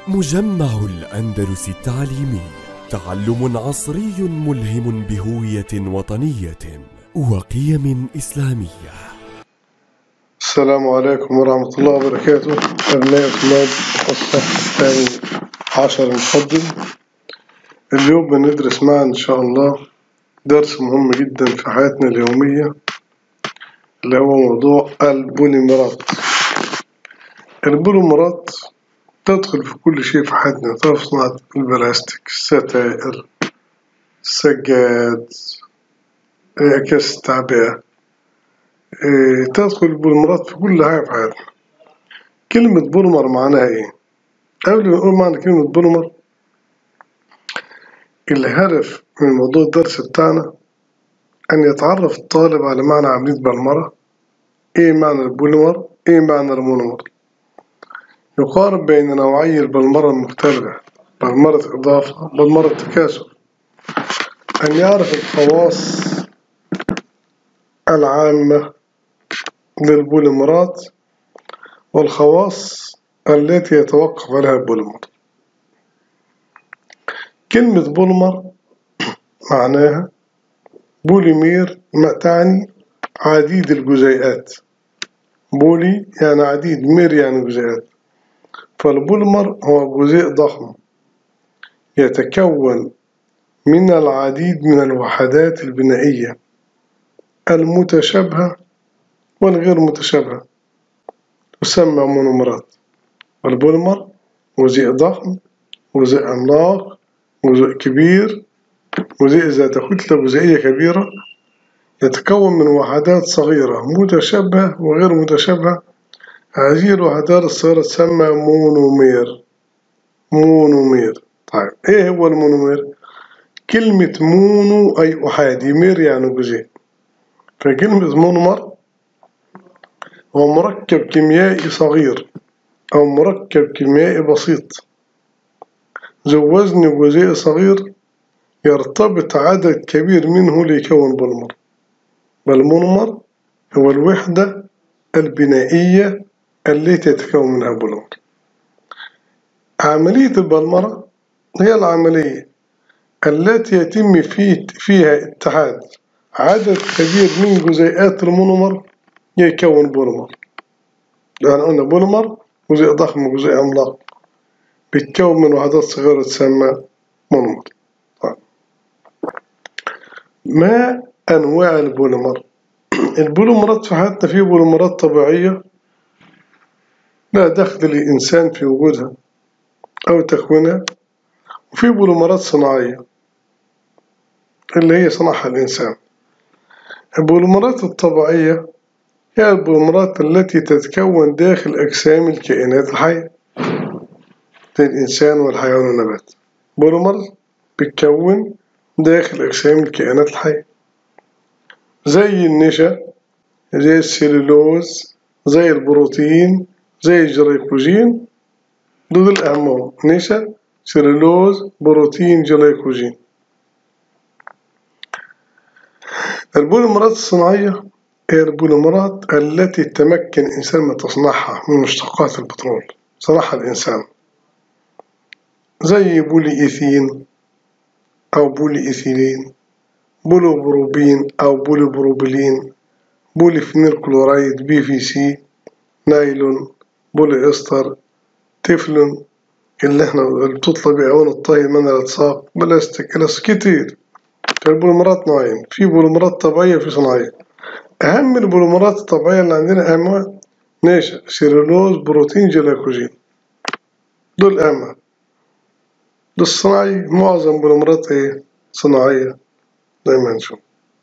مجمع الأندلس التعليمي تعلم عصري ملهم بهوية وطنية وقيم إسلامية السلام عليكم ورحمة الله وبركاته أبناء طلاب الصف الثاني عشر المقدم اليوم بندرس معا إن شاء الله درس مهم جدا في حياتنا اليومية اللي هو موضوع البوليمرات البوليمرات تدخل في كل شيء في حياتنا تصنع البلاستيك الستائر السجاد أكياس التعبئة إيه، تدخل البوليمرات في كل حاجة في حياتنا كلمة بوليمر معناها إيه؟ قبل ما نقول معنى كلمة بوليمر الهدف من موضوع الدرس بتاعنا أن يتعرف الطالب على معنى عملية بلمرة إيه معنى البوليمر إيه معنى المونومر يقارب بين نوعي البلمرة المختلفة بلمرة إضافة بلمرة تكاثر أن يعرف الخواص العامة للبوليمرات والخواص التي يتوقف عليها البوليمر كلمة بوليمر معناها بوليمير تعني عديد الجزيئات بولي يعني عديد مير يعني جزيئات فالبوليمر هو جزيء ضخم يتكون من العديد من الوحدات البنائية المتشابهة والغير متشابهة تسمى مونومرات والبوليمر جزيء ضخم جزيء عملاق جزيء كبير جزيء ذات كتلة جزيئية كبيرة يتكون من وحدات صغيرة متشابهة وغير متشابهة هذه الوحدات الصغيرة تسمى مونومير مونومير طيب ايه هو المونومير كلمة مونو أي أحادي مير يعني جزيء فكلمة مونومر هو مركب كيميائي صغير أو مركب كيميائي بسيط ذو وزن جزيء صغير يرتبط عدد كبير منه ليكون بوليمر والمونومر هو الوحدة البنائية التي يتكون منها البوليمر عملية البلمرة هي العملية التي يتم في فيها اتحاد عدد كبير من جزيئات المونومر يكون بوليمر يعني قلنا بوليمر جزيء ضخم وجزيء عملاق بيتكون من وحدات صغيرة تسمى مونومر طيب. ما أنواع البوليمر البوليمرات في حياتنا في بوليمرات طبيعية لا دخل للإنسان في وجودها أو تكوينها وفي بوليمرات صناعية اللي هي صنعها الإنسان البوليمرات الطبيعية هي البوليمرات التي تتكون داخل أجسام الكائنات الحية زي الإنسان والحيوان والنبات بوليمر بتكون داخل أجسام الكائنات الحية زي النشا زي السلولوز زي البروتين زي الجليكوجين دول الأهمهم نشا سلولوز بروتين جليكوجين البوليمرات الصناعية هي البوليمرات التي تمكن الإنسان من تصنيعها من مشتقات البترول صنعها الإنسان زي بولي إيثين أو بولي إيثيلين بولوبروبين أو بوليبروبيلين بولي فينيل كلورايد بي في سي نايلون بولي إستر تيفلون اللي احنا اللي بتطلع بأعوان الطهي من الألصاق بلاستيك إلاستيك كتير فالبوليمرات نوعين في بوليمرات طبيعية وفي صناعية أهم البوليمرات الطبيعية اللي عندنا أهمها نشا سيلولوز بروتين جلايكوجين دول أهم للصناعي معظم بوليمرات إيه صناعية زي ما نشوف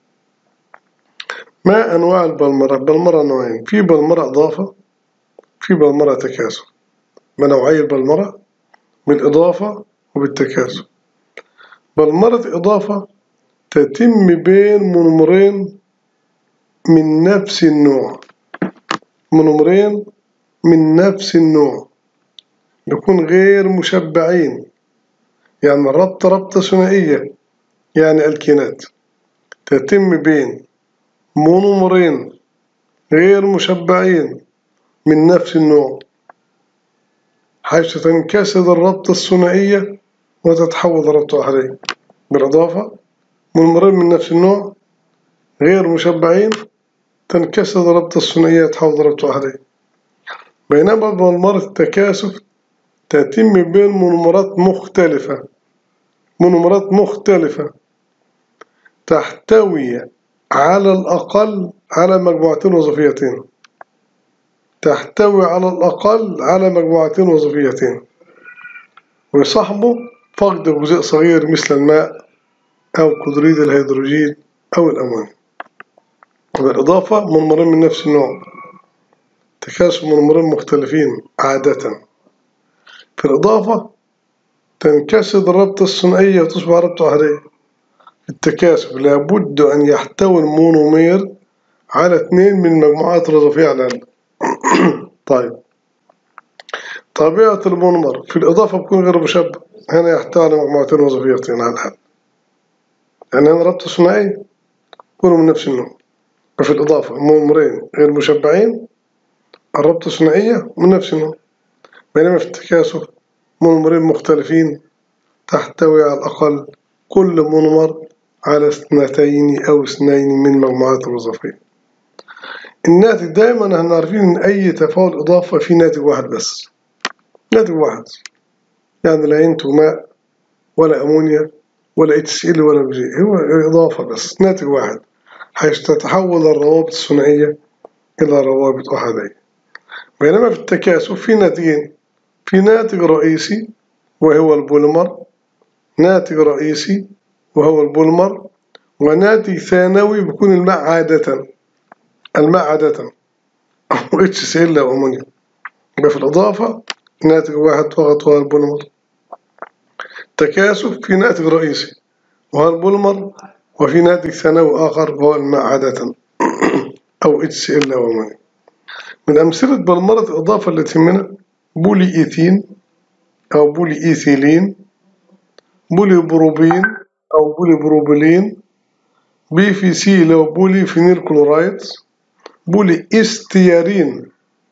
ما أنواع البلمرة البلمرة نوعين في بلمرة إضافة في بلمرة تكاثر ما نوعي البلمرة بالإضافة وبالتكاثر بلمرة إضافة تتم بين مونومرين من نفس النوع مونومرين من نفس النوع يكون غير مشبعين يعني الربط ربطة ثنائية يعني الكينات تتم بين مونومرين غير مشبعين من نفس النوع حيث تنكسر الرابطة الثنائية وتتحول ربطة أحادية بالإضافة مونومرين من نفس النوع غير مشبعين تنكسر الرابطة الثنائية تحول ربطة أحادية بينما بمرمرة التكاثف تتم بين مونومرات مختلفة مونومرات مختلفة تحتوي على الأقل على مجموعتين وظيفيتين تحتوي على الأقل على مجموعتين وظيفيتين ويصاحبه فقد جزيء صغير مثل الماء أو كلوريد الهيدروجين أو الأمونيا بالإضافة مونومرين من نفس النوع تكاثف مونومرين مختلفين عادة في الإضافة تنكسر الربطة الثنائية وتصبح ربطة أحادية التكاثف لابد أن يحتوي المونومير على اثنين من المجموعات الوظيفية على الأقل طيب طبيعة المونومر في الإضافة بكون غير مشبع هنا يحتوي على مجموعتين وظيفيتين على الأقل يعني هنا ربطة ثنائية كلهم من نفس النوع وفي الإضافة مونومرين غير مشبعين الربطة الثنائية من نفس النوع بينما في التكاثف مونومرين مختلفين تحتوي على الأقل كل مونومر على اثنتين أو اثنين من مجموعات الوظيفية الناتج دايما احنا عارفين إن أي تفاعل إضافة فيه ناتج واحد بس ناتج واحد يعني لا ينتج ماء ولا أمونيا ولا اتش ال ولا بجي هو إضافة بس ناتج واحد حيث تتحول الروابط الثنائية إلى روابط أحادية بينما في التكاثف في ناتجين في ناتج رئيسي وهو البوليمر ناتج رئيسي وهو البوليمر وناتج ثانوي بيكون الماء عادة الماء عادة أو اتش سي ال أو أمونيا يبقى في الإضافة ناتج واحد فقط وهو البوليمر تكاثف في ناتج رئيسي وهو البوليمر وفي ناتج ثانوي آخر وهو الماء عادة أو اتش سي ال أو أمونيا من أمثلة بلمرة الإضافة اللي تهمنا بولي إيثين أو بولي إيثيلين بولي بروبين أو بولي بروبيلين بي في سي اللي هو بولي فينيل كلورايد بولي استيارين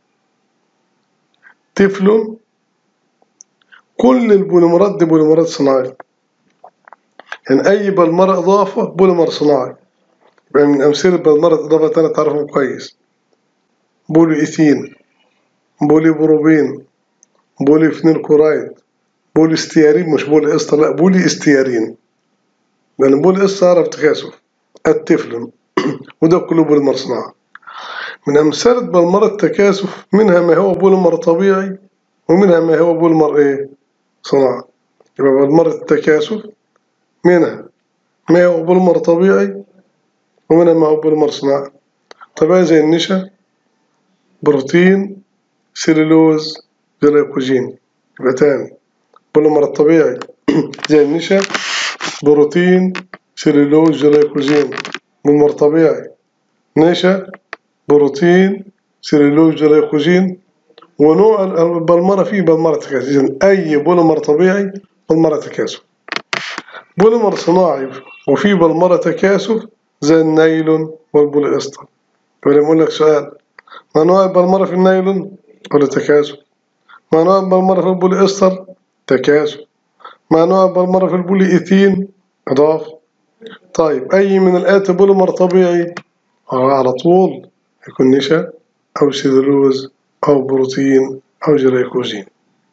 تفلون كل البوليمرات دي بوليمرات صناعية يعني أي بلمرة إضافة بوليمر صناعي يعني من أمثلة بلمرة إضافة تانية تعرفهم كويس بولي إيثين بولي بروبين بولي فينيل كورايد بولي استيارين مش بولي إستا لا بولي استيارين لأن بولي إستا عرف تكاثف التفلون وده كله بوليمر صناعي من أمثلة بوليمر التكاثف منها ما هو بوليمر طبيعي ومنها ما هو بوليمر إيه صناعي يبقى بوليمر التكاثف منها ما هو بوليمر طبيعي ومنها ما هو بوليمر صناعي طبيعي زي النشا بروتين سيلولوز جلايكوجين يبقى تاني بوليمر الطبيعي زي النشا بروتين سيلولوز جلايكوجين بوليمر طبيعي نشا بروتين سيلولوز جلايكوجين ونوع البلمرة فيه بلمرة تكاثف إذن أي بوليمر طبيعي بلمرة تكاثف بوليمر صناعي وفي بلمرة تكاثف زي النايلون والبوليستر ولما أقول لك سؤال ما نوع البلمرة في النايلون ولا تكاثف ما نوع البلمرة في البوليستر تكاثف ما نوع البلمرة في البولي إيثين إضافة طيب أي من الآتي بوليمر طبيعي على طول يكون نشا أو سيلولوز أو بروتين أو جلايكوجين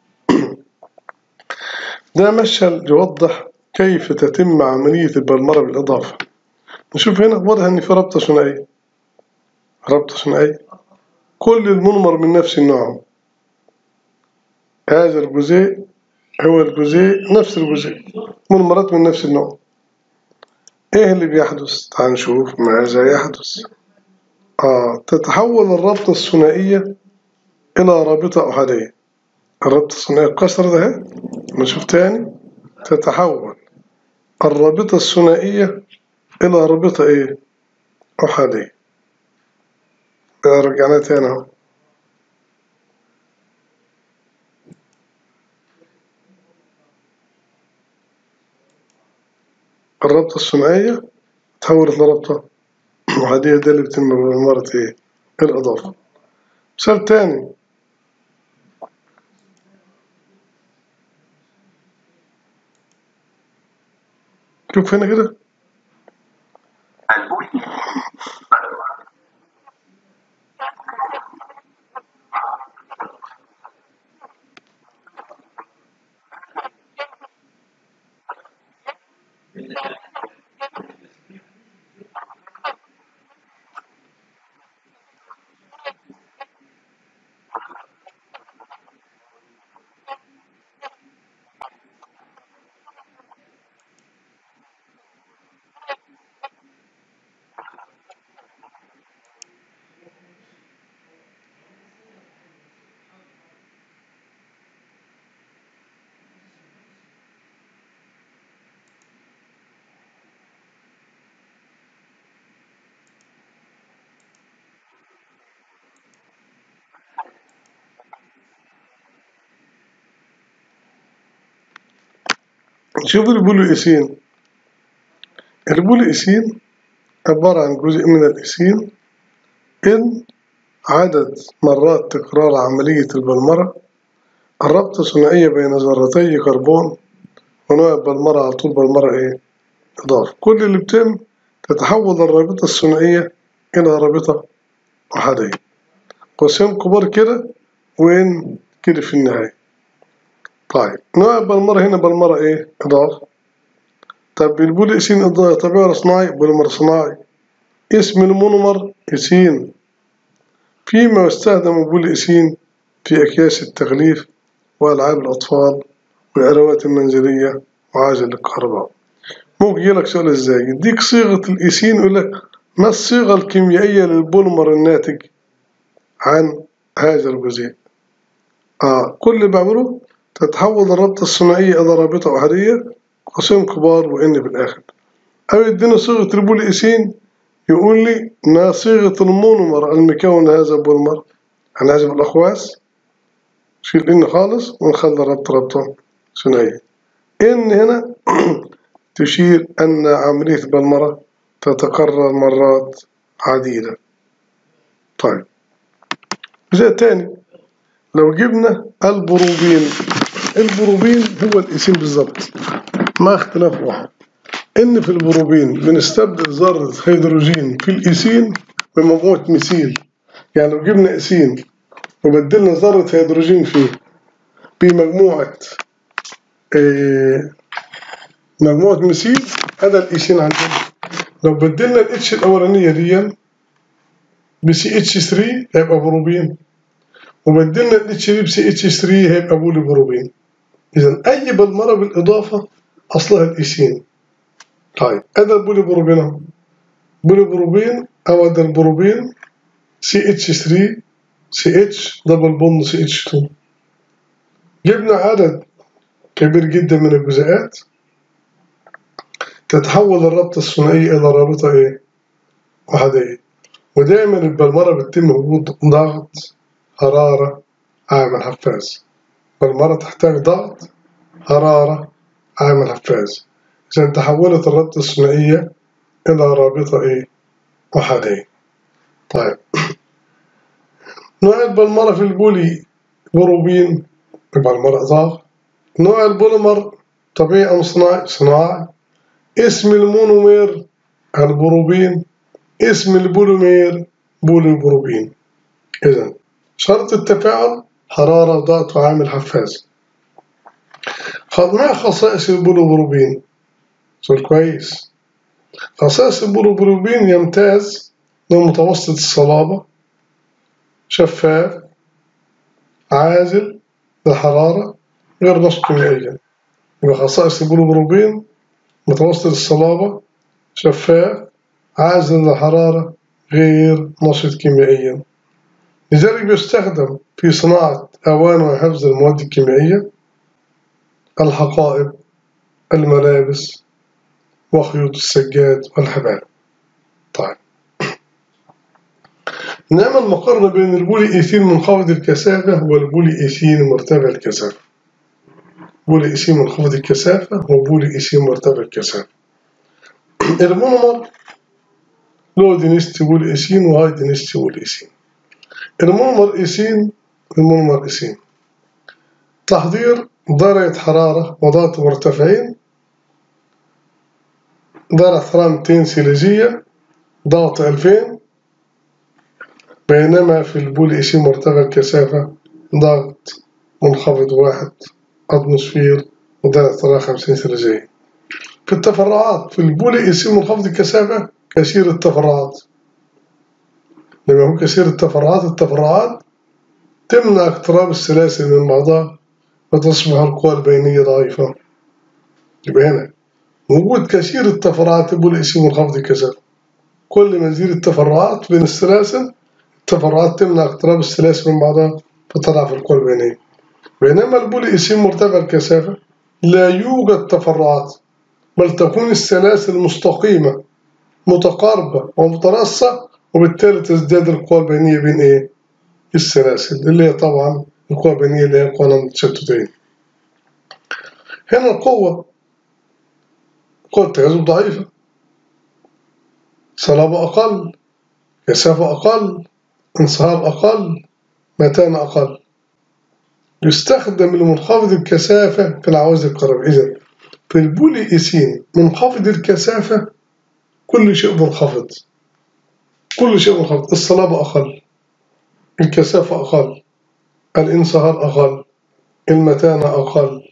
ده مشهد يوضح كيف تتم عملية البلمرة بالإضافة نشوف هنا واضح إن في ربطة ثنائية ربطة ثنائية كل المنمر من نفس النوع هذا الجزيء هو الجزيء نفس الجزيء منمرات من نفس النوع ايه اللي بيحدث تعال نشوف ماذا يحدث آه تتحول الرابطة الثنائية إلى رابطة أحادية الرابطة الثنائية القصر ده نشوف تاني تتحول الرابطة الثنائية إلى رابطة إيه أحادية رجعنا تاني اهو الرابطة الثنائية تحولت لرابطة وهذه ده اللي بتتم بمرة ايه الإضافة مثال تاني شوف هنا كده البولي شوف البوليئيسين البوليئيسين عبارة عن جزء من الإيسين إن عدد مرات تكرار عملية البلمرة الربط ثنائية بين ذرتي كربون ونوع البلمرة على طول بلمرة إيه؟ إضافة كل اللي بتم تتحول الرابطة الثنائية إلى رابطة أحادية قوسين كبار كده وإن كده في النهاية طيب نوع البلمرة هنا بلمرة إيه؟ إضافة طب البولي إسين إضافة طبيعي ولا صناعي؟ بوليمر صناعي اسم المونومر إسين فيما يستخدم بولي إسين في أكياس التغليف وألعاب الأطفال والأدوات المنزلية وعجل الكهرباء ممكن يجيلك سؤال إزاي يديك صيغة الإيسين يقول لك ما الصيغة الكيميائية للبوليمر الناتج عن هذا الجزيء آه كل اللي بعمله تتحول الرابطة الثنائية إلى رابطة أحادية قوسين كبار وإن بالآخر أو يدينا صيغة البولي إيسين يقول لي ما صيغة المونومر المكون هذا البوليمر هنحذف الأخواس شيل إن خالص ونخلي الرابطة رابطة ثنائية إن هنا تشير أن عملية البلمرة تتكرر مرات عديدة طيب جزء تاني لو جبنا البروبين البروبين هو الاسم بالظبط ما اختلاف واحد ان في البروبين بنستبدل ذرة هيدروجين في الإيسين بمجموعة مثيل يعني لو جبنا إيسين وبدلنا ذرة هيدروجين فيه بمجموعة آه مجموعة مثيل هذا الإيسين عندنا لو بدلنا الاتش الأولانية دي بسي اتش 3 هيبقى بروبين وبدلنا الاتش دي بسي اتش 3 هيبقى بولي بروبين إذا أي بلمرة بالإضافة أصلها الإيسين طيب هذا البولي بروبين بولي بروبين أو هذا البروبين سي اتش 3 سي اتش دبل بوند سي اتش 2 جبنا عدد كبير جدا من الجزيئات تتحول الرابطة الثنائية إلى رابطة إيه؟ أحادية ودائما البلمرة بتتم وجود ضغط حرارة عامل حفاز البلمرة تحتاج ضغط حرارة عامل حفاز إذا تحولت الرابطة الثنائية إلى رابطة إيه؟ أحادية طيب نوع البلمرة في البولي بروبين البلمرة إضافة نوع البوليمر طبيعي أم صناعي؟ صناعي اسم المونومير البروبين اسم البوليمير بولي بروبين إذا شرط التفاعل حرارة ضغط وعامل حفاز ما خصائص البوليبروبين سؤال كويس خصائص البوليبروبين يمتاز انه متوسط الصلابة شفاف عازل للحرارة غير نشط كيميائيا يبقى خصائص البوليبروبين متوسط الصلابة شفاف عازل للحرارة غير نشط كيميائيا لذلك بيستخدم في صناعة أواني وحفظ المواد الكيميائية الحقائب الملابس وخيوط السجاد والحبال طيب نعمل مقارنة بين البولي إيثين منخفض الكثافة والبولي إيثين مرتفع الكثافة بولي إيثين منخفض الكثافة وبولي إيثين مرتفع الكثافة المونومر لو دينستي بولي إيثين وهاي دينستي بولي إيثين المونومر إيثين المونومر إيثين تحضير درجة حرارة وضغط مرتفعين درجة حرارة 200 سيليزية ضغط 2000 بينما في البولي إيسي مرتفع الكثافة ضغط منخفض واحد أتموسفير ودرجة حرارة 50 سيليزية في التفرعات في البولي إيسي منخفض الكثافة كثير التفرعات لما هو كثير التفرعات التفرعات تمنع اقتراب السلاسل من بعضها وتصبح القوى البينية ضعيفة يبقى هنا وجود كثير التفرعات يقول اسم منخفض الكثافة كل ما تزيد التفرعات بين السلاسل التفرعات تمنع اقتراب السلاسل من بعضها فتضعف القوى البينية بينما البولي اسم مرتفع الكثافة لا يوجد تفرعات بل تكون السلاسل مستقيمة متقاربة ومترصة وبالتالي تزداد القوى البينية بين إيه؟ السلاسل اللي هي طبعا القوى البينية اللي هي القوى المتشتتين هنا القوة قوة التجاذب ضعيفة صلابة أقل كثافة أقل انصهار أقل متانة أقل يستخدم المنخفض الكثافة في العوازل الكهربائية إذا في البولي إيسين منخفض الكثافة كل شيء منخفض كل شيء منخفض الصلابة أقل الكثافة أقل الانصهار أقل المتانة أقل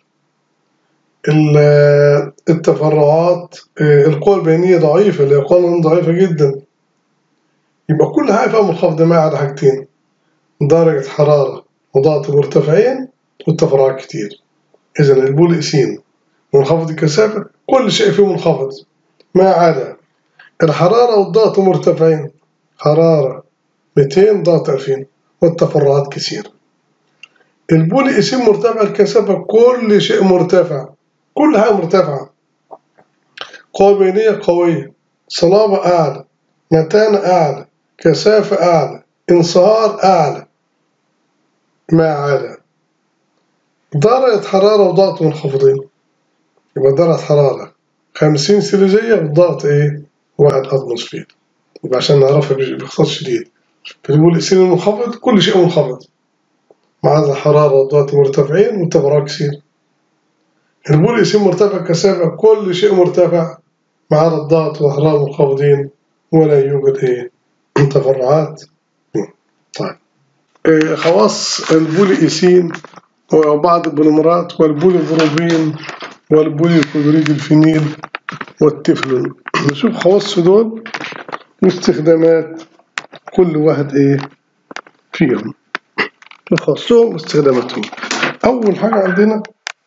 التفرعات القوى البينية ضعيفة اللي قوى ضعيفة جدا يبقى كل حاجة فيها منخفضة ما عدا حاجتين درجة حرارة وضغط مرتفعين والتفرعات كتير إذا البول إسين منخفض الكثافة كل شيء فيه منخفض ما عدا الحرارة والضغط مرتفعين حرارة 200 ضغط 2000 والتفرعات كثير البولي اسم مرتفع الكثافة كل شيء مرتفع كل حاجة مرتفعة قوة بينية قوية صلابة أعلى متانة أعلى كثافة أعلى انصهار أعلى ما عدا درجة حرارة وضغط منخفضين يبقى درجة حرارة خمسين سيليزية والضغط إيه؟ واحد أتموسفير يبقى عشان نعرفها باختصار شديد فنقول السين المنخفض كل شيء منخفض ما عدا الحرارة والضغط مرتفعين والتفرع كثير البول اسم مرتفع كثافة كل شيء مرتفع ما عدا الضغط والحرارة منخفضين ولا يوجد إيه تفرعات طيب إيه خواص البولي إيسين وبعض البوليمرات والبولي بروبين والبولي كلوريد الفينيل والتفلون نشوف خواص دول واستخدامات كل واحد ايه فيهم نخصهم واستخداماتهم أول حاجة عندنا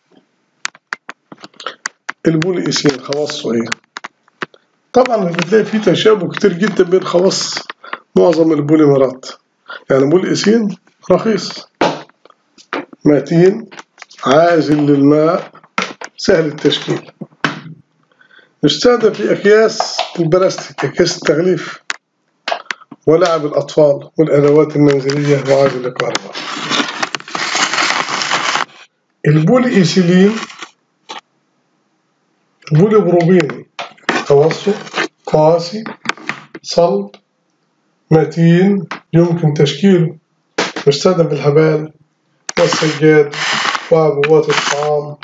البولي إيسين خواصه ايه طبعا بتلاقي فيه تشابه كتير جدا بين خواص معظم البوليمرات يعني البولي إيسين رخيص متين عازل للماء سهل التشكيل يستخدم في أكياس البلاستيك أكياس التغليف ولعب الأطفال والأدوات المنزلية وعازل الكهرباء البولي إيثيلين البولي بروبين توسط قاسي صلب متين يمكن تشكيله يستخدم في الحبال والسجاد وعبوات الطعام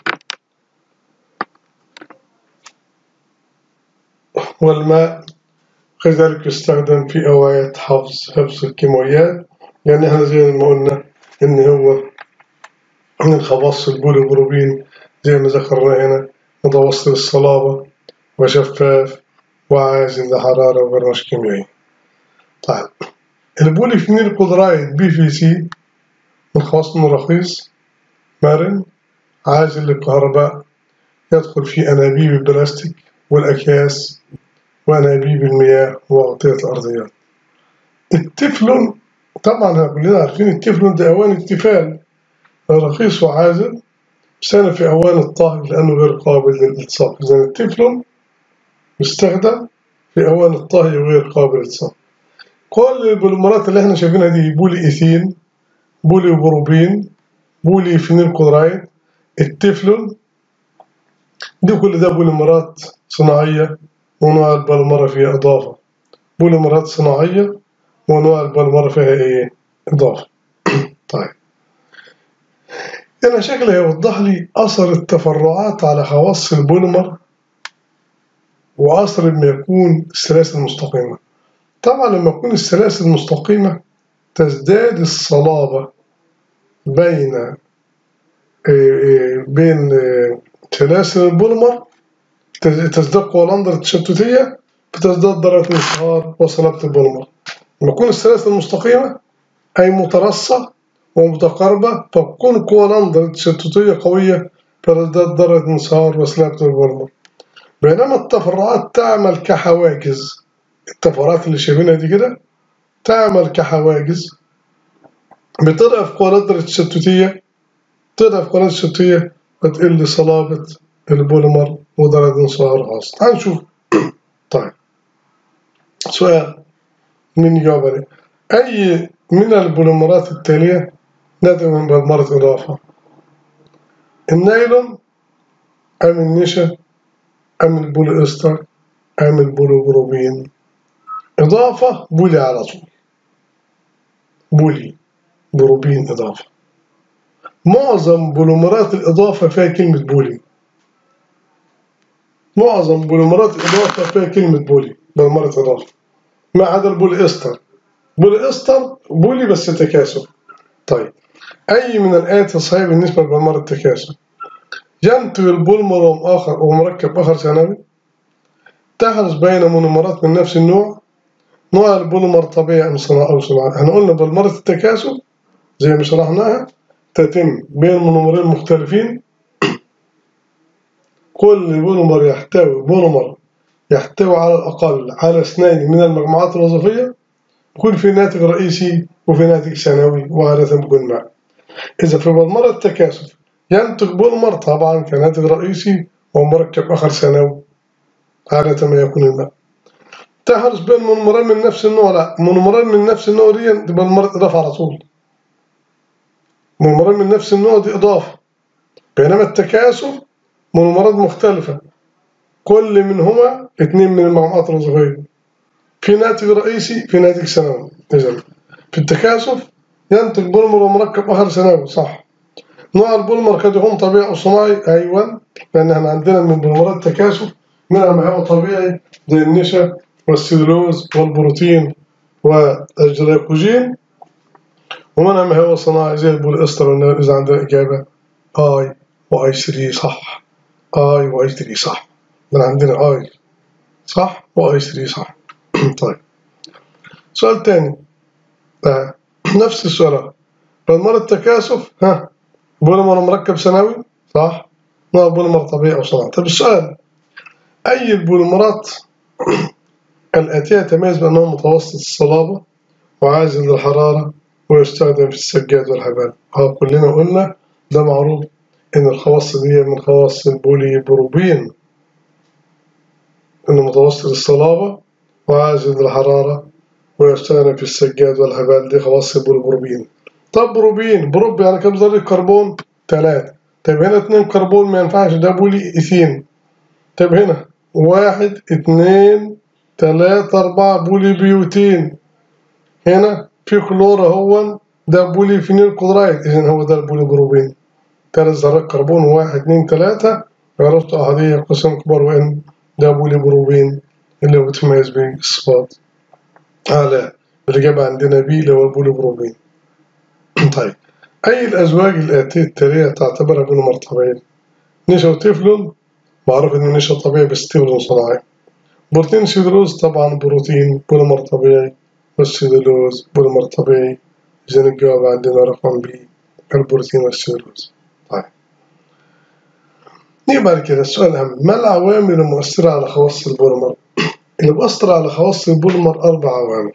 والماء كذلك يستخدم في أواية حفظ حفظ الكيماويات يعني احنا زي ما قلنا إن هو من الخواص البوليبروبين زي ما ذكرنا هنا متوسط الصلابة وشفاف وعازل لحرارة وبرمج كيميائي طيب البوليفينيل كلورايد بي في سي من خواص إنه رخيص مرن عازل للكهرباء يدخل في أنابيب البلاستيك والأكياس وأنابيب المياه وأغطية الأرضيات التفلون طبعا كلنا عارفين التفلون ده أواني التفال رخيص وعازل سنة في أواني الطهي لأنه غير قابل للإلتصاق إذا التفلون يستخدم في أواني الطهي وغير قابل للإلتصاق كل البوليمرات اللي احنا شايفينها دي بولي إيثين بولي بروبين بولي فينيل كلورايد التفلون دي كل ده بوليمرات صناعية ونوع البوليمرة فيها إضافة بوليمرات صناعية ونوع البوليمرة فيها إيه إضافة طيب هنا شكله يوضح لي أثر التفرعات على خواص البوليمر وأصل ما يكون السلاسل مستقيمة طبعا لما تكون السلاسل مستقيمة تزداد الصلابة بين آه، آه، بين آه، سلاسل البوليمر تزداد قوى الأندر التشتتية فتزداد درجة الانصهار وصلابة البوليمر لما تكون السلاسل مستقيمة أي مترصة ومتقاربة فتكون قوى الأندر التشتتية قوية فتزداد درجة الانصهار وصلابة البوليمر بينما التفرعات تعمل كحواجز التفرعات اللي شايفينها دي كده تعمل كحواجز بتضعف قوى الأندر التشتتية تضعف قوى الأندر التشتتية فتقل صلابة البوليمر ودرجة انصهار خاص تعال نشوف طيب سؤال من يجاوب عليه أي من البوليمرات التالية ناتج من بوليمرات إضافة النايلون أم النشا أم البولي إستر أم البوليبروبين إضافة بولي على طول بولي بروبين إضافة معظم بوليمرات الإضافة فيها كلمة بولي معظم بوليمرات الإضافة فيها كلمة بولي بوليمرة إضافة ما عدا البولي إستر بولي إستر بولي بس تكاثر طيب أي من الآتي صحيح بالنسبة لبوليمر التكاثر ينتج البوليمر آخر ومركب آخر ثانوي تحدث بين مونومرات من نفس النوع نوع البوليمر طبيعي أم صناعي أو صناعي احنا قلنا بوليمرة التكاثر زي ما شرحناها تتم بين مونومرين مختلفين كل بوليمر يحتوي بوليمر يحتوي على الأقل على اثنين من المجموعات الوظيفية يكون في ناتج رئيسي وفي ناتج ثانوي وعادة بيكون معا إذا في بوليمر التكاثف ينتج بوليمر طبعا كناتج رئيسي ومركب آخر ثانوي عادة ما يكون الماء تحرص بين مونومرين من نفس النوع لا مونومرين من نفس النوع دي تبقى المرة إضافة على طول مونومرين من نفس النوع دي إضافة بينما التكاثف مونومرات مختلفة كل منهما اثنين من المجموعات الوظيفية في ناتج رئيسي في ناتج ثانوي إذا في التكاثف ينتج بولمر ومركب آخر ثانوي صح نوع البولمر قد يكون طبيعي أو صناعي أيوة لأن احنا عندنا من بولمرات التكاثف منها ما هو طبيعي زي النشا والسيلولوز والبروتين والجلايكوجين ومنها ما هو صناعي زي البوليستر إذا عندنا إجابة آي وآي 3 صح آي وآي 3 صح من عندنا آي صح وآي 3 صح طيب سؤال تاني آه. نفس السؤال بالمرة التكاثف ها بوليمر مركب ثانوي صح نوع بوليمر طبيعي أو صناعي طيب السؤال أي البوليمرات الآتية تميز بأنه متوسط الصلابة وعازل للحرارة ويستخدم في السجاد والحبال اه كلنا قلنا ده معروف إن الخواص دي من خواص البوليبروبين إنه متوسط الصلابة وعازل للحرارة ويستخدم في السجاد والحبال دي خواص البوليبروبين طب بروبين بروب يعني كم ذرة كربون؟ تلاتة طيب هنا اتنين كربون ما ينفعش ده بولي إيثين طيب هنا واحد اتنين تلاتة أربعة بولي بيوتين هنا في كلور هو ده بولي فينيل كلورايد إذن هو ده البولي بروبين تلات ذرات كربون واحد اتنين تلاتة عرفت أحدية قسم كبار وإن ده بولي بروبين اللي هو بتميز به الصفات على الإجابة عندنا بي اللي هو البولي بروبين طيب أي الأزواج الآتية التالية تعتبرها بوليمر طبيعي نشا وتفلون معروف إن النشا طبيعي بس تفلون صناعي بروتين سيدلوز طبعا بروتين بوليمر طبيعي والسيدلوز بوليمر طبيعي إذا الجواب عندنا رقم بي البروتين والسيدلوز طيب نيجي بعد كده السؤال الأهم ما العوامل المؤثرة على خواص البوليمر؟ اللي بأثر على خواص البوليمر أربع عوامل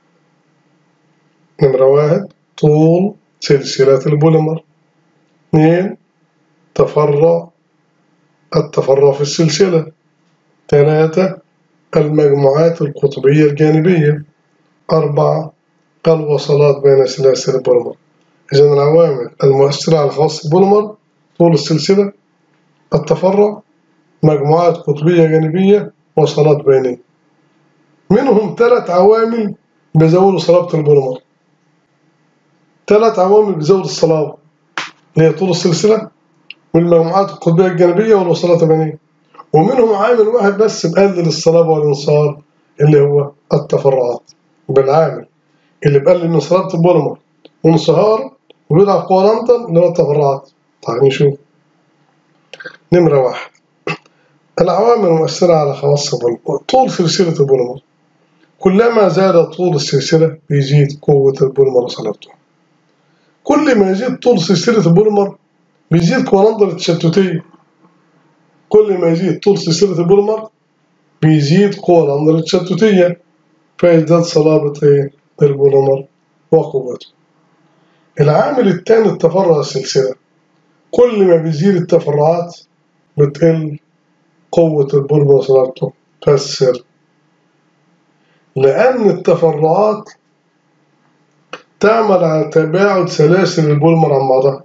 نمرة واحد طول سلسلة البوليمر اثنين تفرع التفرع في السلسلة ثلاثة المجموعات القطبية الجانبية أربعة الوصلات بين سلاسل البوليمر إذا العوامل المؤثرة على خواص البوليمر طول السلسلة التفرع مجموعات قطبية جانبية وصلات بينية منهم ثلاث عوامل بيزودوا صلابة البوليمر ثلاث عوامل بيزودوا الصلابة اللي هي طول السلسلة والمجموعات القطبية الجانبية والوصلات البينية ومنهم عامل واحد بس بقلل الصلابة والانصهار اللي هو التفرعات بالعامل اللي بقلل من صلابة البوليمر وانصهار وبيضعف قوى لندن اللي هو التفرعات طيب نشوف نمرة واحد العوامل المؤثرة على خواص البوليمر طول سلسلة البوليمر كلما زاد طول السلسلة بيزيد قوة البوليمر وصلابته كل ما يزيد طول سلسلة البوليمر بيزيد قوى لندن التشتتية كل ما يزيد طول سلسلة البوليمر بيزيد قوى لندن التشتتية فيزداد صلابة إيه؟ البوليمر وقوته العامل الثاني التفرع السلسلة كل ما بيزيد التفرعات بتقل قوة البوليمر وصلابته فالسر لأن التفرعات تعمل على تباعد سلاسل البوليمر عن بعضها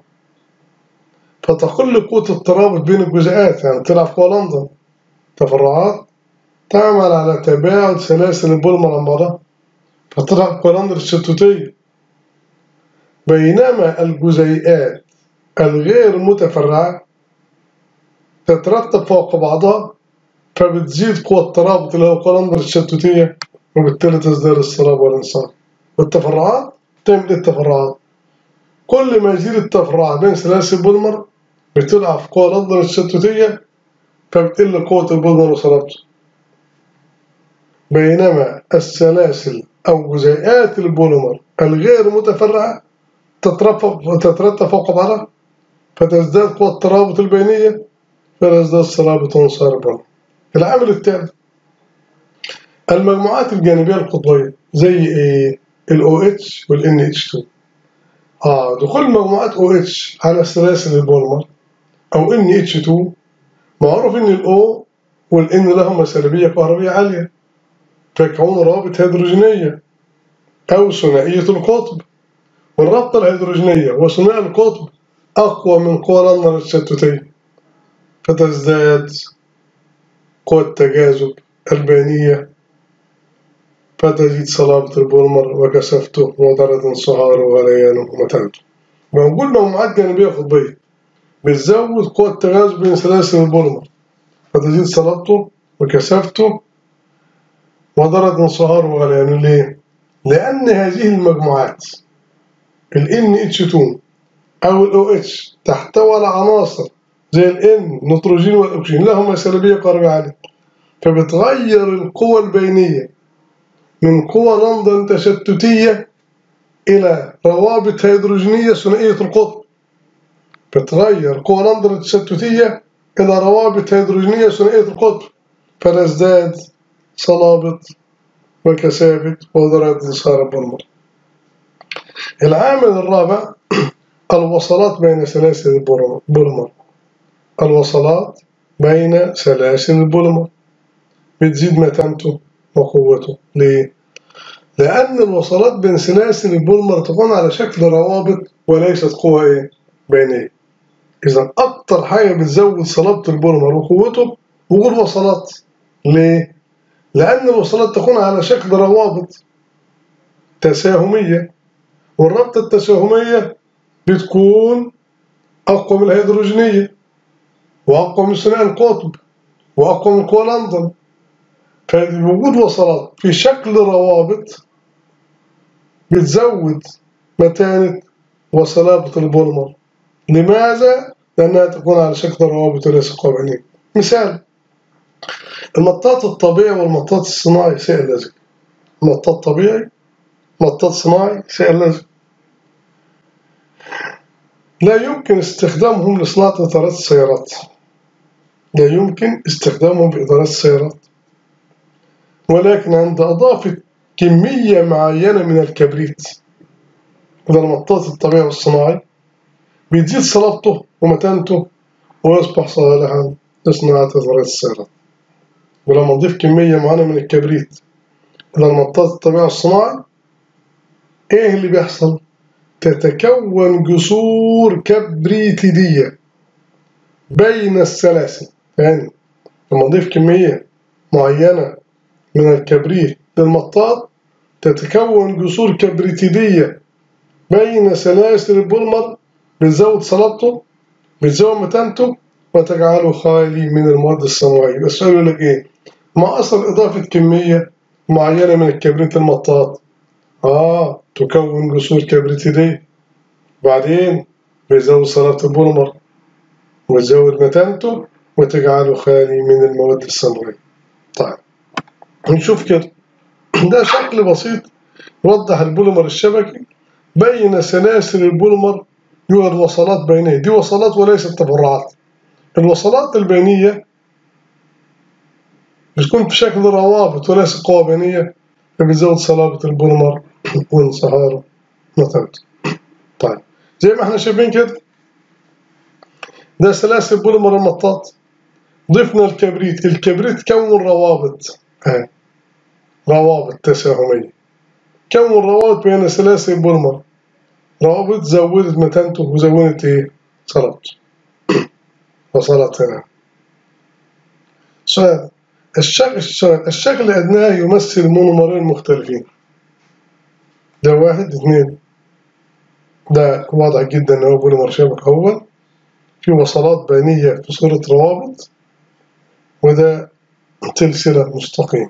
فتقل قوة الترابط بين الجزيئات يعني تلعب قوى لندن تفرعات تعمل على تباعد سلاسل البوليمر عن بعضها فتلعب قوى لندن التشتتية بينما الجزيئات الغير متفرعة تترتب فوق بعضها فبتزيد قوة الترابط اللي هو قوى لندن التشتتية وبالتالي تزداد الصلابة والانصهار والتفرعات تعمل التفرعات كل ما يزيد التفرعات بين سلاسل البوليمر بتضعف قوى لندن التشتتية فبتقل قوة البوليمر وصلابته بينما السلاسل أو جزيئات البوليمر الغير متفرعة تترتب فوق بعضها فتزداد قوة الترابط البينية فتزداد صلابة وانصهار البوليمر العامل الثالث المجموعات الجانبية القطبية زي ايه ال OH وال NH2 آه دخول مجموعات OH على سلاسل البوليمر أو NH2 معروف إن ال O وال N لهما سلبية كهربية عالية فيكون روابط هيدروجينية أو ثنائية القطب والرابطة الهيدروجينية وثنائي القطب أقوى من قوى لندن التشتتية فتزداد قوة التجاذب البينية فتزيد صلابة البوليمر وكثافته ودرجة انصهاره وغليانه ومتانته. موجود مجموعات جانبية قطبية بتزود قوة التجاذب بين سلاسل البوليمر فتزيد صلابته وكثافته ودرجة انصهاره وغليانه ليه؟ لأن هذه المجموعات ال NH2 أو ال OH تحتوي على عناصر زي ال N النيتروجين والأكسجين لهما سلبية كهربية عالية فبتغير القوى البينية من قوى لندن تشتتية إلى روابط هيدروجينية ثنائية القطب بتغير قوى لندن التشتتية إلى روابط هيدروجينية ثنائية القطب فتزداد صلابة وكثافة ودرجة انصهار البوليمر العامل الرابع الوصلات بين سلاسل البوليمر الوصلات بين سلاسل البوليمر بتزيد متانته وقوته ليه؟ لأن الوصلات بين سلاسل البوليمر تكون على شكل روابط وليست قوى إيه؟ بينية إذا أكتر حاجة بتزود صلابة البوليمر وقوته وجود وصلات ليه؟ لأن الوصلات تكون على شكل روابط تساهمية والرابطة التساهمية بتكون أقوى من الهيدروجينية وأقوى من ثنائي القطب وأقوى من قوى لندن فوجود وصلات في شكل روابط بتزود متانة وصلابة البوليمر لماذا؟ لأنها تكون على شكل روابط وليس قوانين مثال المطاط الطبيعي والمطاط الصناعي شيء لازم مطاط طبيعي مطاط صناعي شيء لازم لا يمكن استخدامهم لصناعة إطارات السيارات لا يمكن استخدامهم في إطارات السيارات ولكن عند إضافة كمية معينة من الكبريت إلى المطاط الطبيعي والصناعي بتزيد صلابته ومتانته ويصبح صالحا لصناعة إطارات السيارات ولما نضيف كمية معينة من الكبريت إلى المطاط الطبيعي والصناعي إيه اللي بيحصل؟ تتكون جسور كبريتيدية بين السلاسل يعني لما نضيف كمية معينة من الكبريت للمطاط تتكون جسور كبريتيدية بين سلاسل البوليمر بتزود صلابته بتزود متانته وتجعله خالي من المواد الصناعية السؤال يقول لك إيه؟ ما أصل إضافة كمية معينة من الكبريت المطاط؟ آه تكون جسور كبريتيدية بعدين بيزود صلابة البوليمر وتزود متانته وتجعله خالي من المواد الصناعية طيب نشوف كده ده شكل بسيط يوضح البوليمر الشبكي بين سلاسل البوليمر يوجد وصلات بينية دي وصلات وليست تفرعات الوصلات البينية بتكون في شكل روابط وليس قوى بينية فبتزود صلابة البوليمر وانصهاره مثلا طيب زي ما احنا شايفين كده ده سلاسل بوليمر المطاط ضفنا الكبريت الكبريت كون روابط اهي روابط تساهمية كون روابط بين سلاسل البوليمر روابط زودت متانته وزودت ايه صلابته وصلت هنا سؤال الشكل السؤال الشكل الأدنى يمثل مونومرين مختلفين ده واحد اثنين ده واضح جدا ان هو بوليمر شبك اول في وصلات بينية في صورة روابط وده سلسلة مستقيم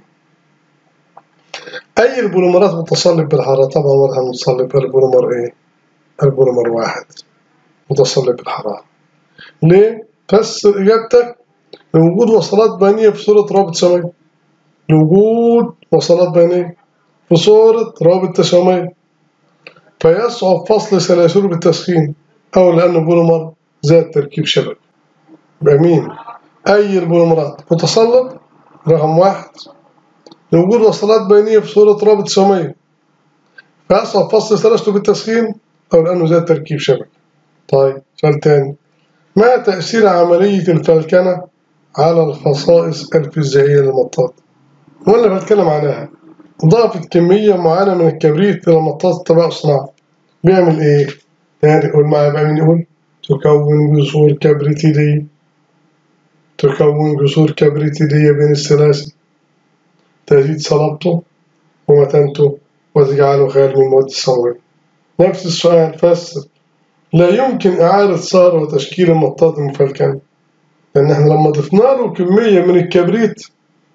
أي البوليمرات متصلب بالحرارة طبعا واضح متصلب البوليمر إيه؟ البوليمر واحد متصلب بالحرارة ليه؟ فسر إجابتك لوجود وصلات بينية في صورة رابط سماوي لوجود وصلات بينية في صورة رابط تسامي فيصعب فصل سلاسله بالتسخين أو لأنه بوليمر ذات تركيب شبكي يبقى مين؟ أي البوليمرات متصلب رقم واحد لوجود وصلات بينية في صورة رابط سماوي فيصعب فصل سلاسله بالتسخين أو لأنه ذات تركيب شبكي طيب سؤال تاني ما تأثير عملية الفلكنة على الخصائص الفيزيائية للمطاط ولا بتكلم عنها إضافة كمية معينة من الكبريت إلى مطاط الطباعة الصناعي بيعمل إيه؟ تاني قول معايا بقى مين يقول تكون جسور كبريتيدية تكون جسور كبريتيدية بين السلاسل تزيد صلابته ومتانته وتجعله خير من المواد الصناعية نفس السؤال فسر لا يمكن إعادة صهر وتشكيل المطاط المفلكن لأن احنا لما ضفنا له كمية من الكبريت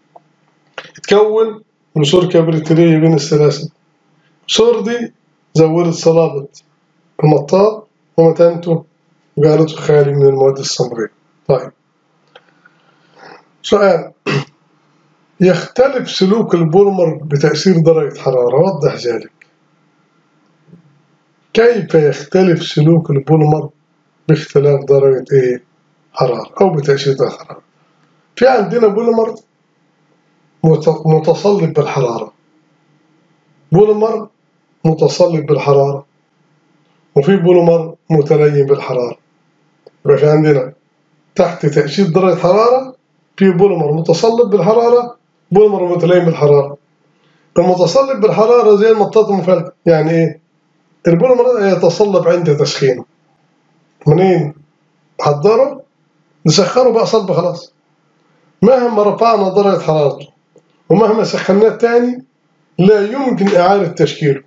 تكون جسور كبريتية بين السلاسل الجسور دي زودت صلابة المطاط ومتانته وجعلته خالي من المواد الصمغية طيب سؤال يختلف سلوك البوليمر بتأثير درجة حرارة وضح ذلك كيف يختلف سلوك البوليمر باختلاف درجة إيه؟ حرارة أو بتأثير درجة حرارة في عندنا بوليمر متصلب بالحرارة بوليمر متصلب بالحرارة وفي بوليمر متلين بالحرارة يبقى في عندنا تحت تأثير درجة حرارة في بوليمر متصلب بالحرارة بوليمر متلين بالحرارة المتصلب بالحرارة زي المطاط المفلتة يعني إيه؟ البوليمر يتصلب عند تسخينه منين؟ حضره نسخنه بقى صلب خلاص مهما رفعنا درجة حرارته ومهما سخناه تاني لا يمكن إعادة تشكيله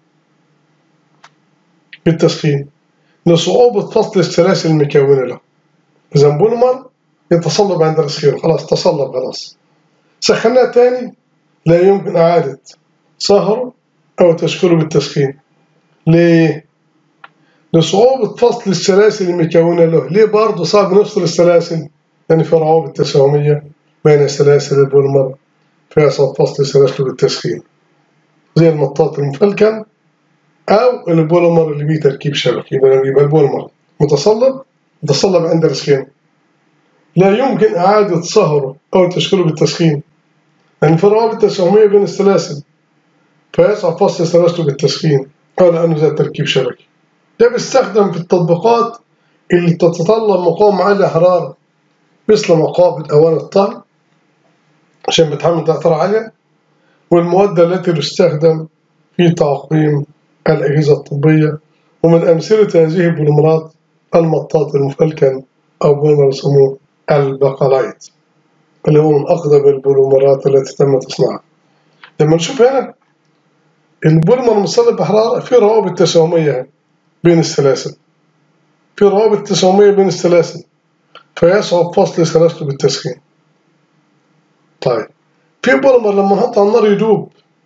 بالتسخين لصعوبة فصل السلاسل المكونة له إذا بوليمر يتصلب عند تسخينه خلاص تصلب خلاص سخناه تاني لا يمكن إعادة صهره أو تشكيله بالتسخين ليه؟ لصعوبة فصل السلاسل المكونة له ليه برضه صعب نفصل السلاسل يعني في روابط تساهمية بين سلاسل البوليمر فيصعب فصل سلاسله بالتسخين زي المطاط المفلكن أو البوليمر اللي بيه تركيب شبكي يبقى يبقى البوليمر متصلب متصلب عند تسخينه لا يمكن إعادة صهره أو تشكيله بالتسخين لأن في روابط تساهمية بين السلاسل فيصعب فصل سلاسله بالتسخين أو لأنه ذات تركيب شبكي ده بيستخدم في التطبيقات اللي تتطلب مقاومة عالية حرارة مثل مقابل أواني الطهي عشان بتحمل درجة حرارة عالية والمواد التي تستخدم في تعقيم الأجهزة الطبية ومن أمثلة هذه البوليمرات المطاط المفلكن أو بوليمر يسموه البقلايت اللي هو من أقدم البوليمرات التي تم تصنيعها لما نشوف هنا البوليمر المصلب بحرارة في روابط تساهمية بين السلاسل في روابط تساهمية بين السلاسل فيصعب فصل سلاسته بالتسخين طيب في بوليمر لما نحط على النار يدوب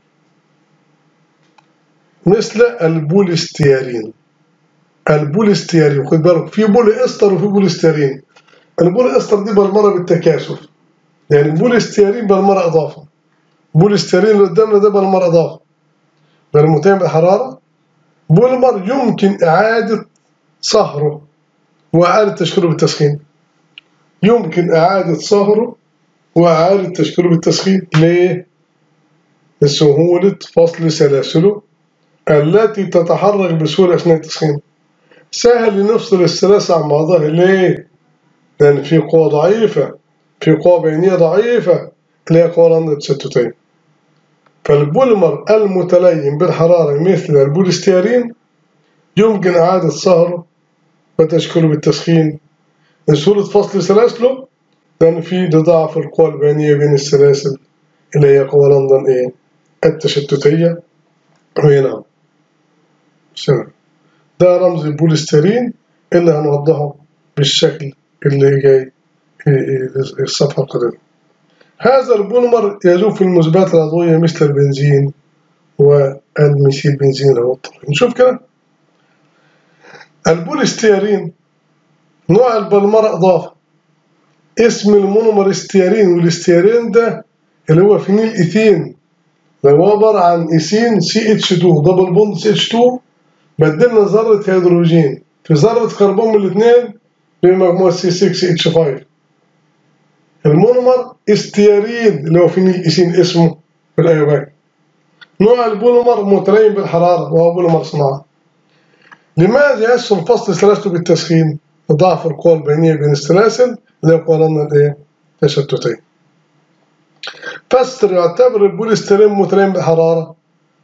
مثل البوليستيرين البوليستيرين خد بالك في بولي استر وفي بوليستيرين البولي استر دي بالمره بالتكاثف يعني البوليستيرين بالمره اضافه البوليستيرين اللي قدامنا ده بالمره اضافه بالمتهم بالحراره بوليمر يمكن اعاده صهره واعاده تشكيله بالتسخين يمكن اعاده صهره واعاده تشكيله بالتسخين ليه لسهوله فصل سلاسله التي تتحرك بسهولة أثناء التسخين سهل نفصل السلاسة عن بعضها ليه؟ لأن في قوة ضعيفة في قوة بينية ضعيفة اللي هي قوة عند التشتتين فالبوليمر المتلين بالحرارة مثل البوليستيرين يمكن إعادة صهره وتشكيله بالتسخين لسهولة فصل سلاسله لأن في ضعف القوى البينية بين السلاسل اللي هي قوى لندن إيه؟ التشتتية وهي نعم سنة ده رمز البوليسترين اللي هنوضحه بالشكل اللي جاي في الصفحة القادمة هذا البوليمر يذوب في المذوبات العضوية مثل البنزين والميثيل بنزين اللي هو الطبيعي نشوف كده البوليستيرين نوع البوليمر إضافة اسم المونومر استيارين والاستيارين ده اللي هو فينيل إيثين ده هو عبارة عن إيثين سي اتش 2 دبل بوند سي اتش 2 بدلنا ذرة هيدروجين في ذرة كربون من الاثنين بمجموعة سي 6 اتش 5 المونومر استيارين اللي هو فينيل إيثين اسمه في الأيوباك نوع البوليمر متلين بالحرارة وهو بوليمر صناعة لماذا يسهل فصل سلاسته بالتسخين؟ ضعف القوى البينية بين السلاسل اللي هو لنا الايه؟ تشتتين. فاستر يعتبر البوليسترين متلين بالحرارة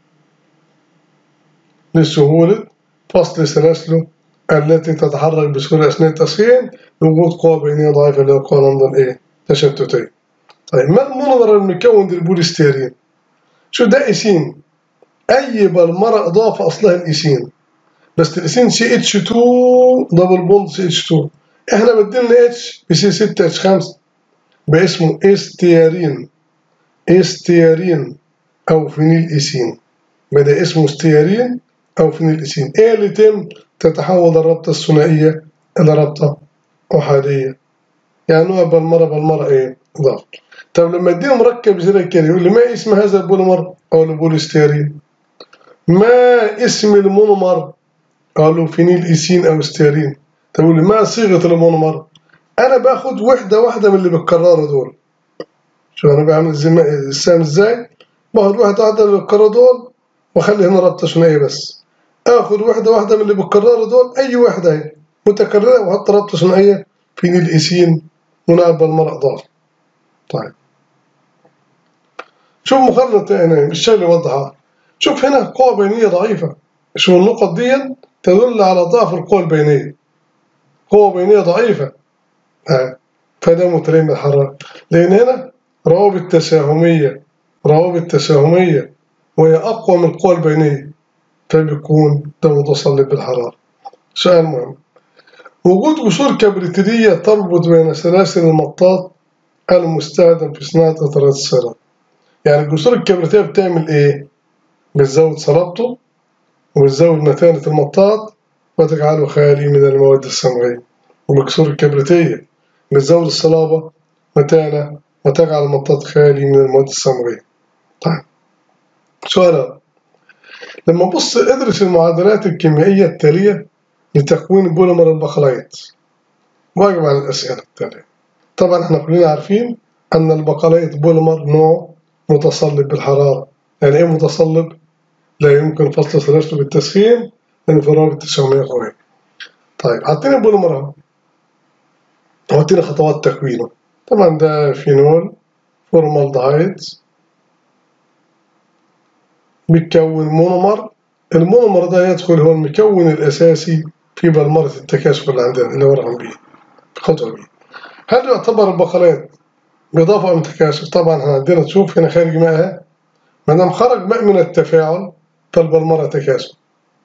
لسهولة فصل سلاسله التي تتحرك بسهولة أثناء التسخين لوجود قوى بينية ضعيفة اللي هو قوى لندن ايه؟ تشتتين. طيب ما المونومر المكون للبوليستيرين؟ شو ده إيسين أي بالمرة إضافة أصلها الإيسين بس الإيسين سي اتش 2 دبل بوند سي اتش 2 إحنا بدلنا اتش بسي 6 اتش 5 باسمه استيارين استيارين أو فينيل إيسين بدأ اسمه استيارين أو فينيل إيسين إيه اللي يتم تتحول الرابطة الثنائية إلى رابطة أحادية يعني نوع بالمرة بالمرة إيه إضافة طب لما اديله مركب زي كده يقول لي ما اسم هذا البوليمر؟ أقول له بوليستيرين ما اسم المونومر؟ أقول له فينيل إيسين أو ستيرين طب يقول لي ما صيغة المونومر؟ أنا باخد وحدة واحدة من اللي بتكرروا دول شو أنا بعمل السام إزاي؟ باخد وحدة واحدة من اللي بتكرروا دول وأخلي هنا رابطة ثنائية بس آخد وحدة واحدة من اللي بتكرروا دول أي وحدة هي متكررة وأحط رابطة ثنائية فينيل إيسين ونقبل بالمرة إضافة طيب شوف مقارنة هنا بالشكل يوضحها شوف هنا قوة بينية ضعيفة شوف النقط دي تدل على ضعف القوة البينية قوة بينية ضعيفة آه. فده متلين بالحرارة لأن هنا روابط تساهمية روابط تساهمية وهي أقوى من القوة البينية فبيكون ده متصلب بالحرارة سؤال مهم وجود جسور كبريتية تربط بين سلاسل المطاط المستخدم في صناعة إطارات السيارات يعني الجسور الكبريتية بتعمل إيه؟ بتزود صلابته وبتزود متانة المطاط وتجعله خالي من المواد الصمغية والجسور الكبريتية بتزود الصلابة متانة وتجعل المطاط خالي من المواد الصمغية طيب سؤال لما بص ادرس المعادلات الكيميائية التالية لتكوين بوليمر البقلايت واجب على الأسئلة التالية طبعا احنا كلنا عارفين أن البقلايت بوليمر نوع متصلب بالحرارة يعني إيه متصلب؟ لا يمكن فصل سلاسته بالتسخين لأن في روابط تساهمية قوية طيب عطيني بوليمر أهو وعطيني خطوات تكوينه طبعا ده فينول فورمالدهايد بيتكون مونومر المونومر ده يدخل هو المكون الأساسي في بلمرة التكاثف اللي عندنا اللي هو رقم بي خطوة بي هل يعتبر البقلات بإضافة من تكاثف طبعا احنا عندنا تشوف هنا خارج ماءها ما دام خرج ماء من التفاعل فالبلمرة تكاثف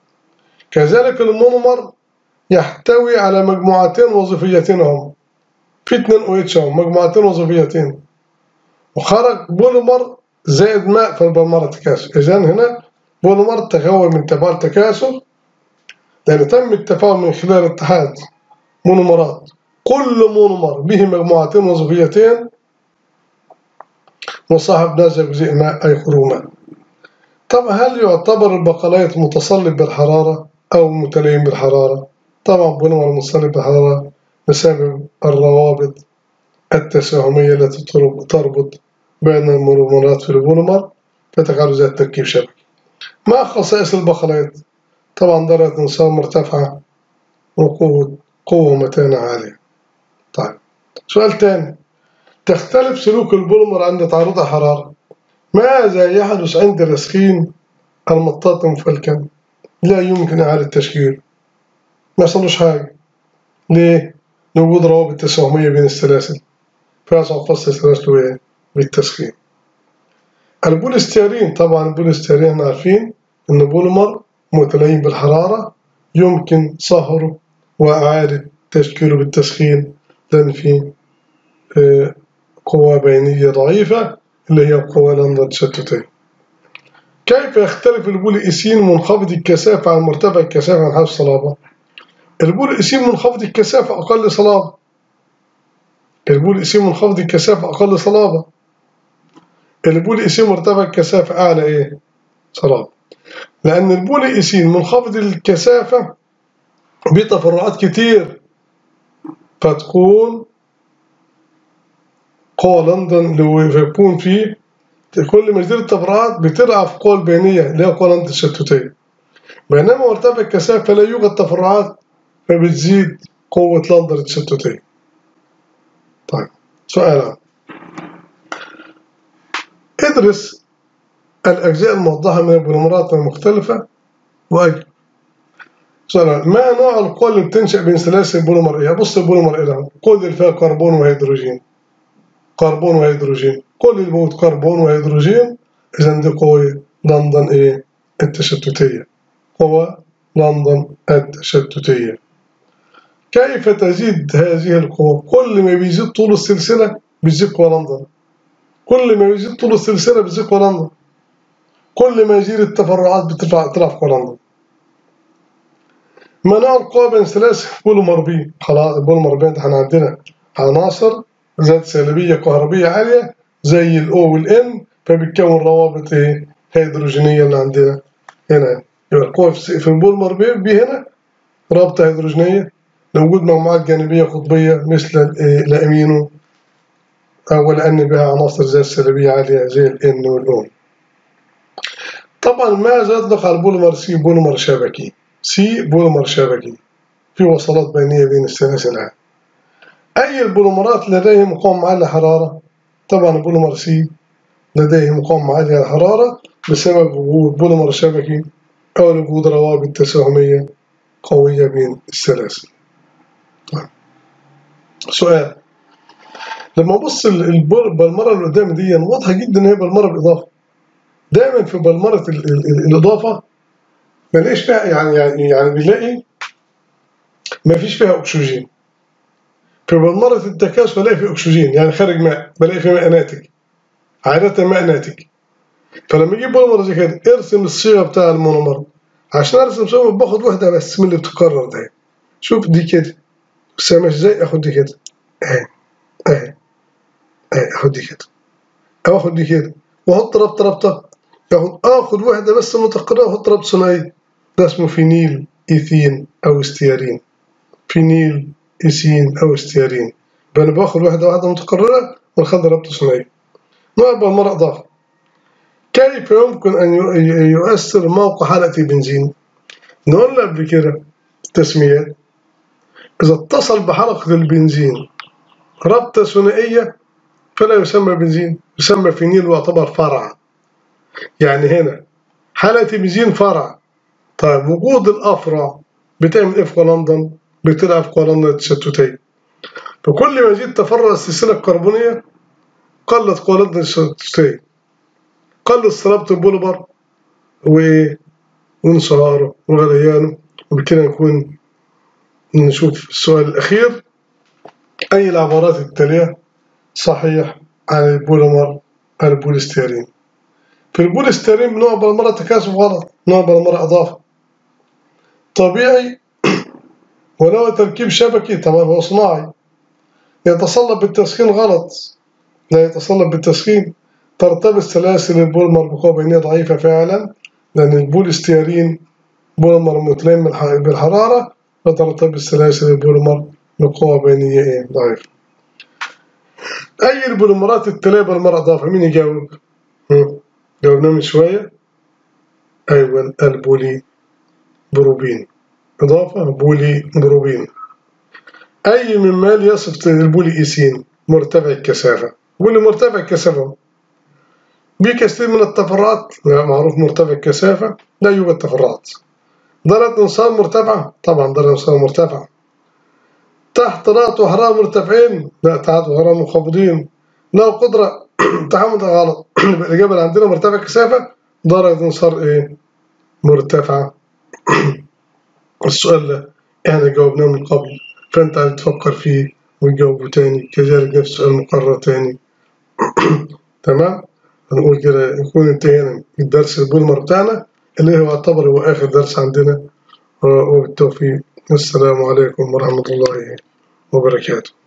كذلك المونومر يحتوي على مجموعتين وظيفيتين هم في اتنين او اتش اهو مجموعتين وظيفيتين وخرج بوليمر زائد ماء في البلمرة التكاثر إذا هنا بوليمر تكون من تفاعل تكاثر لأن تم التفاعل من خلال اتحاد مونومرات كل مونومر به مجموعتين وظيفيتين وصاحب نازع جزيء ماء أي خروماء طب هل يعتبر البقلايط متصلب بالحرارة أو متلين بالحرارة؟ طبعا بوليمر متصلب بالحرارة بسبب الروابط التساهمية التي تربط بين المونومرات في البوليمر فتجعل ذات تركيب شبكي ما خصائص البقلايط؟ طبعا درجة انصهار مرتفعة وقوة قوة ومتانة عالية طيب سؤال تاني تختلف سلوك البوليمر عند تعرض الحرارة ماذا يحدث عند تسخين المطاط المفلكا لا يمكن إعادة تشغيله ما يحصلوش حاجة ليه؟ لوجود روابط تساهمية بين السلاسل فيصعب فصل السلاسل بالتسخين البوليستيرين طبعا البوليستيرين احنا عارفين إن بوليمر متلين بالحرارة يمكن صهره وإعادة تشكيله بالتسخين لأن فيه قوة بينية ضعيفة اللي هي القوة التشتتية كيف يختلف البولي إيسين منخفض الكثافة عن مرتفع الكثافة عن حيث الصلابة؟ البولي إيسين منخفض الكثافة أقل صلابة البولي إيسين منخفض الكثافة أقل صلابة البولي إيسين مرتفع الكثافة أعلى إيه؟ صلابة لأن البولي إيسين منخفض الكثافة بتفرعات كتير فتكون قوى لندن اللي يكون فيه كل ما تزيد التفرعات بتضعف القوى البينية اللي هي قوى لندن التشتتية بينما مرتفع الكثافة لا يوجد تفرعات فبتزيد قوة لندن التشتتية طيب سؤال ادرس الأجزاء الموضحة من البوليمرات المختلفة وأجل سؤال ما نوع القوى اللي بتنشأ بين سلاسل البوليمر إيه؟ بص البوليمر إيه ده؟ القوى اللي فيها كربون وهيدروجين كربون وهيدروجين كل اللي موجود كربون وهيدروجين إذا دي قوة لندن إيه؟ التشتتية قوة لندن التشتتية كيف تزيد هذه القوة؟ كل ما بيزيد طول السلسلة بيزيد قوة لندن كل ما بيزيد طول السلسلة بيزيد قوة لندن كل ما يزيد التفرعات بترفع ترفع قوة لندن مناع القوة بين سلاسل بوليمر بي خلاص البوليمر بي احنا عندنا عناصر ذات سلبية كهربية عالية زي ال O وال N فبتكون روابط ايه هيدروجينية اللي عندنا هنا يبقى القوة في البوليمر بي, بي هنا رابطة هيدروجينية لوجود مجموعات جانبية قطبية مثل الأمينو أو لأن بها عناصر ذات سلبية عالية زي ال N وال O طبعا ماذا يطلق على البوليمر سي بوليمر شبكي سي بوليمر شبكي في وصلات بينية بين السلاسل هذه أي البوليمرات لديه مقاومة عالية حرارة طبعا البوليمر سي لديه مقاومة عالية الحرارة بسبب وجود بوليمر شبكي أو وجود روابط تساهمية قوية بين السلاسل طيب. سؤال لما أبص البلمرة اللي قدامي دي واضحة جدا إن هي بلمرة بالإضافة دايما في بلمرة الإضافة ما ليش فيها يعني يعني يعني بنلاقي ما فيش فيها أكسجين في بلمرة التكاثر بلاقي فيه أكسجين يعني خارج ماء بلاقي فيه ماء ناتج عادة ماء ناتج فلما أجيب بوليمر زي كده ارسم الصيغة بتاع المونومر عشان أرسم صيغة باخد واحدة بس من اللي بتتكرر ده شوف دي كده سامع ازاي آخد دي كده أهي أهي أهي آخد دي كده أو آخد دي كده وأحط ربطة ربطة آخد آخد واحدة بس متقررة وأحط ربط ثنائي ده اسمه فينيل إيثين أو استيارين فينيل إيثين أو استيارين يبقى أنا باخد واحدة واحدة متقررة ونخلي ربط ثنائي نوع بالمرة إضافة كيف يمكن أن يؤثر موقع حلقة البنزين؟ نقول قبل كده التسميات إذا اتصل بحلقة البنزين ربطة ثنائية فلا يسمى بنزين يسمى فينيل ويعتبر فرع يعني هنا حلقة البنزين فرع طيب وجود الأفرع بتعمل إيه في لندن؟ بتلعب في لندن التشتتية فكل ما يزيد تفرع السلسلة الكربونية قلت قوى لندن التشتتية قل صلابة البوليمر وانصهاره وغليانه وبكده نكون نشوف السؤال الأخير أي العبارات التالية صحيح عن البوليمر البوليستيرين في البوليستيرين بنوع بالمرة تكاثف غلط نوع بالمرة إضافة طبيعي ولو تركيب شبكي طبعا هو صناعي يتصلب بالتسخين غلط لا يتصلب بالتسخين ترتبط سلاسل البوليمر بقوة بينية ضعيفة فعلا لأن البوليستيرين بوليمر متلائم بالحرارة فترتبط سلاسل البوليمر بقوة بينية ضعيفة أي البوليمرات التالية بالمرة إضافة مين يجاوب؟ جاوبنا من شوية أيوة البولي بروبين إضافة بولي بروبين أي من مال يصف البولي إيسين مرتفع الكثافة بولي مرتفع الكثافة بكثير من التفرعات معروف مرتفع الكثافة لا يوجد تفرعات درجة انصهار مرتفعة طبعا درجة انصهار مرتفعة تحت ضغط وحرارة مرتفعين لا تحت وحرارة منخفضين له قدرة تحمل غلط الإجابة اللي عندنا مرتفع كثافة درجة انصهار إيه مرتفعة السؤال ده إحنا جاوبناه من قبل فأنت عايز تفكر فيه وتجاوبه تاني كذلك نفس السؤال مقرر تاني تمام هنقول كده يكون انتهينا الدرس البولمر بتاعنا اللي هو يعتبر هو آخر درس عندنا وبالتوفيق السلام عليكم ورحمة الله وبركاته